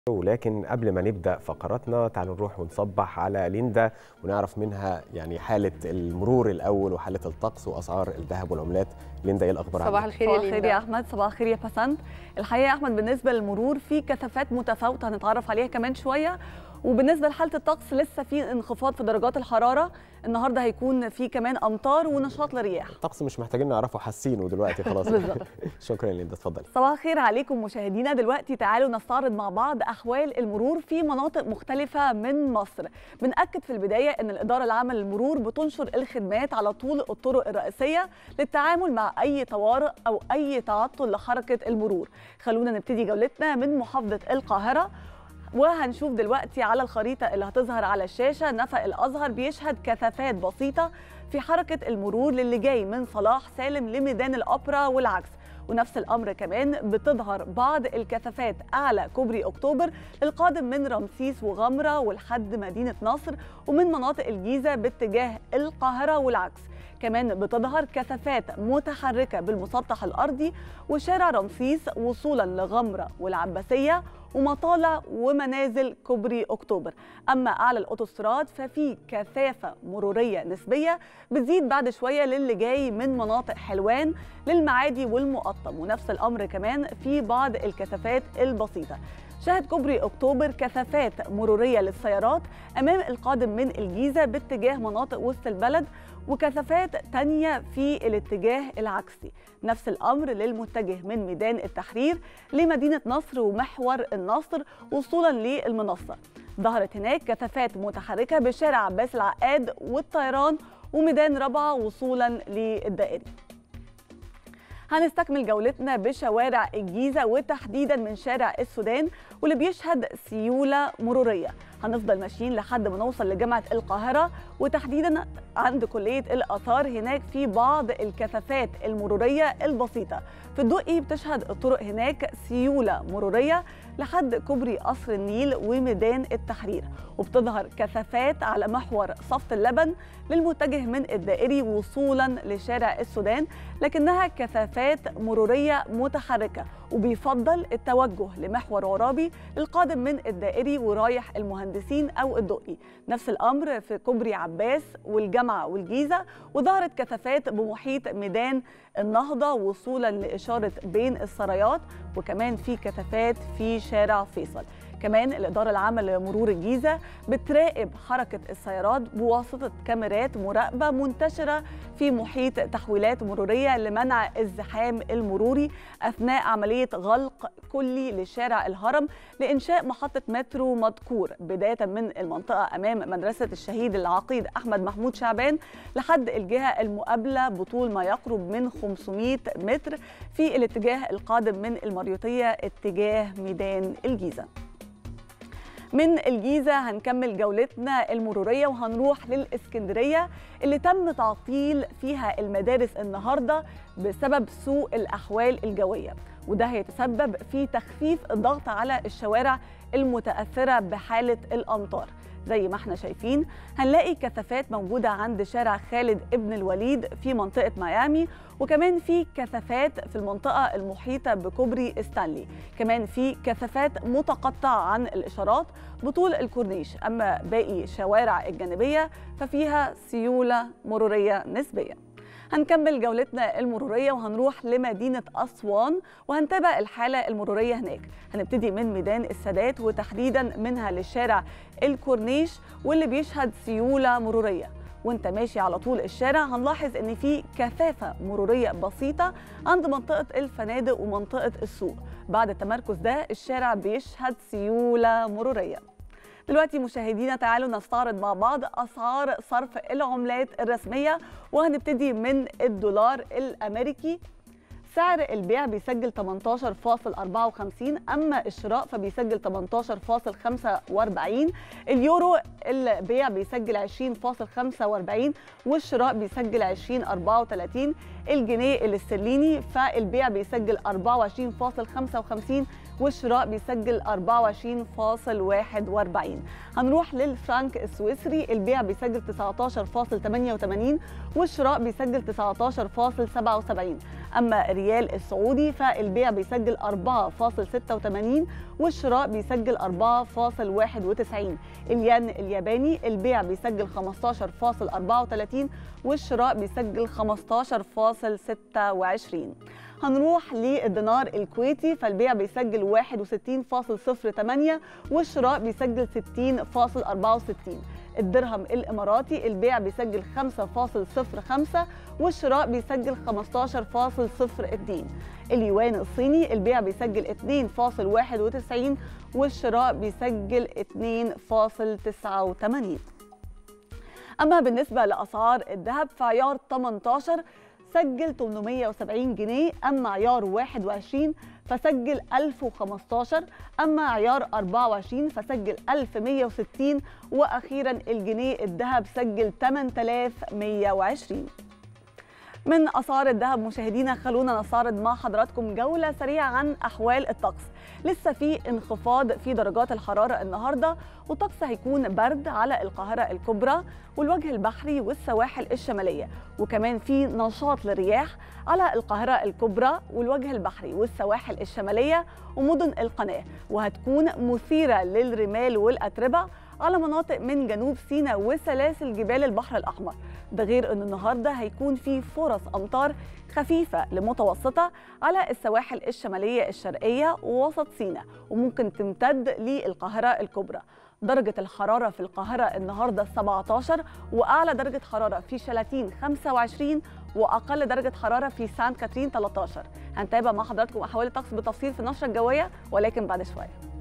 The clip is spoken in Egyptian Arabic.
ولكن قبل ما نبدا فقراتنا تعالوا نروح ونصبح على ليندا ونعرف منها يعني حاله المرور الاول وحاله الطقس واسعار الذهب والعملات ليندا ايه الاخبار صباح عندك؟ الخير يا صباح الخير ليندا يا احمد صباح الخير يا بسنت الحقيقه يا احمد بالنسبه للمرور في كثافات متفاوته هنتعرف عليها كمان شويه وبالنسبه لحاله الطقس لسه في انخفاض في درجات الحراره النهارده هيكون في كمان امطار ونشاط لرياح الطقس مش محتاجين نعرفه حاسينه دلوقتي خلاص بالظبط. شكرا يا ليندا اتفضلي صباح الخير عليكم مشاهدينا دلوقتي تعالوا نستعرض مع بعض احوال المرور في مناطق مختلفه من مصر بنأكد في البدايه ان الاداره العامه للمرور بتنشر الخدمات على طول الطرق الرئيسيه للتعامل مع اي طوارئ او اي تعطل لحركه المرور خلونا نبتدي جولتنا من محافظه القاهره وهنشوف دلوقتي على الخريطة اللي هتظهر على الشاشة نفق الأزهر بيشهد كثافات بسيطة في حركة المرور للي جاي من صلاح سالم لميدان الأوبرا والعكس ونفس الأمر كمان بتظهر بعض الكثافات أعلى كوبري أكتوبر للقادم من رمسيس وغمرة ولحد مدينة نصر ومن مناطق الجيزة باتجاه القاهرة والعكس كمان بتظهر كثافات متحركة بالمسطح الأرضي وشارع رمسيس وصولا لغمرة والعباسية ومطالع ومنازل كوبري أكتوبر أما أعلى الأوتوستراد ففي كثافة مرورية نسبية بتزيد بعد شوية للي جاي من مناطق حلوان للمعادي والمقطم ونفس الأمر كمان في بعض الكثافات البسيطة شهد كوبري أكتوبر كثافات مرورية للسيارات أمام القادم من الجيزة باتجاه مناطق وسط البلد وكثافات تانية في الاتجاه العكسي نفس الأمر للمتجه من ميدان التحرير لمدينة نصر ومحور النصر وصولا للمنصة ظهرت هناك كثافات متحركة بشارع عباس العقاد والطيران وميدان ربعة وصولا للدائري هنستكمل جولتنا بشوارع الجيزة وتحديدا من شارع السودان واللي بيشهد سيولة مرورية هنفضل ماشيين لحد ما نوصل لجامعة القاهرة وتحديدا عند كلية الآثار هناك في بعض الكثافات المرورية البسيطة في الدقي بتشهد الطرق هناك سيولة مرورية لحد كوبري قصر النيل وميدان التحرير وبتظهر كثافات على محور صفت اللبن للمتجه من الدائري وصولا لشارع السودان لكنها كثافات مرورية متحركة وبيفضل التوجه لمحور عرابي القادم من الدائري ورايح المهندسين أو الدقي نفس الأمر في كوبري عباس والجامعة والجيزة وظهرت كثافات بمحيط ميدان النهضة وصولا لإشارة بين السرايات وكمان في كثافات في شارع فيصل كمان الإدارة العامة لمرور الجيزة بتراقب حركة السيارات بواسطة كاميرات مراقبة منتشرة في محيط تحويلات مرورية لمنع الزحام المروري أثناء عملية غلق كلي لشارع الهرم لإنشاء محطة مترو مذكور بداية من المنطقة أمام مدرسة الشهيد العقيد أحمد محمود شعبان لحد الجهة المقابلة بطول ما يقرب من 500 متر في الاتجاه القادم من المريوطية اتجاه ميدان الجيزة من الجيزة هنكمل جولتنا المرورية وهنروح للإسكندرية اللي تم تعطيل فيها المدارس النهاردة بسبب سوء الأحوال الجوية وده هيتسبب في تخفيف الضغط على الشوارع المتأثرة بحالة الأمطار زي ما احنا شايفين هنلاقي كثافات موجودة عند شارع خالد ابن الوليد في منطقة ميامي وكمان في كثافات في المنطقة المحيطة بكوبري ستانلي كمان في كثافات متقطعة عن الإشارات بطول الكورنيش أما باقي الشوارع الجانبية ففيها سيولة مرورية نسبية هنكمل جولتنا المرورية وهنروح لمدينة أسوان وهنتابع الحالة المرورية هناك هنبتدي من ميدان السادات وتحديدا منها للشارع الكورنيش واللي بيشهد سيولة مرورية وانت ماشي على طول الشارع هنلاحظ ان في كثافة مرورية بسيطة عند منطقة الفنادق ومنطقة السوق بعد التمركز ده الشارع بيشهد سيولة مرورية دلوقتي مشاهدينا تعالوا نستعرض مع بعض اسعار صرف العملات الرسميه وهنبتدي من الدولار الامريكي سعر البيع بيسجل 18.54 اما الشراء فبيسجل 18.45 اليورو البيع بيسجل 20.45 والشراء بيسجل 20.34 الجنيه الاسترليني فالبيع بيسجل 24.55 والشراء بيسجل 24.41 هنروح للفرنك السويسري البيع بيسجل 19.88 والشراء بيسجل 19.77 أما الريال السعودي فالبيع بيسجل 4.86 والشراء بيسجل 4.91 الين الياباني البيع بيسجل 15.34 والشراء بيسجل 15.26 هنروح للدينار الكويتي فالبيع بيسجل 61.08 والشراء بيسجل 60.64 الدرهم الاماراتي البيع بيسجل 5.05 والشراء بيسجل 15.02 اليوان الصيني البيع بيسجل 2.91 والشراء بيسجل 2.89 اما بالنسبه لاسعار الذهب فعيار 18 سجل 870 جنيه اما عيار 21 فسجل 1015 اما عيار 24 فسجل 1160 واخيرا الجنيه الذهب سجل 8120 من اسعار الذهب مشاهدينا خلونا نستعرض مع حضراتكم جوله سريعه عن احوال الطقس لسه في انخفاض في درجات الحراره النهارده والطقس هيكون برد على القاهره الكبرى والوجه البحري والسواحل الشماليه وكمان في نشاط للرياح على القاهره الكبرى والوجه البحري والسواحل الشماليه ومدن القناه وهتكون مثيره للرمال والاتربه على مناطق من جنوب سيناء وسلاسل جبال البحر الأحمر ده غير أن النهاردة هيكون في فرص أمطار خفيفة لمتوسطة على السواحل الشمالية الشرقية ووسط سيناء وممكن تمتد للقاهرة الكبرى درجة الحرارة في القاهرة النهاردة 17 وأعلى درجة حرارة في شلاتين 25 وأقل درجة حرارة في سانت كاترين 13 هنتابع مع حضراتكم أحوال الطقس بالتفصيل في النشرة الجوية ولكن بعد شوية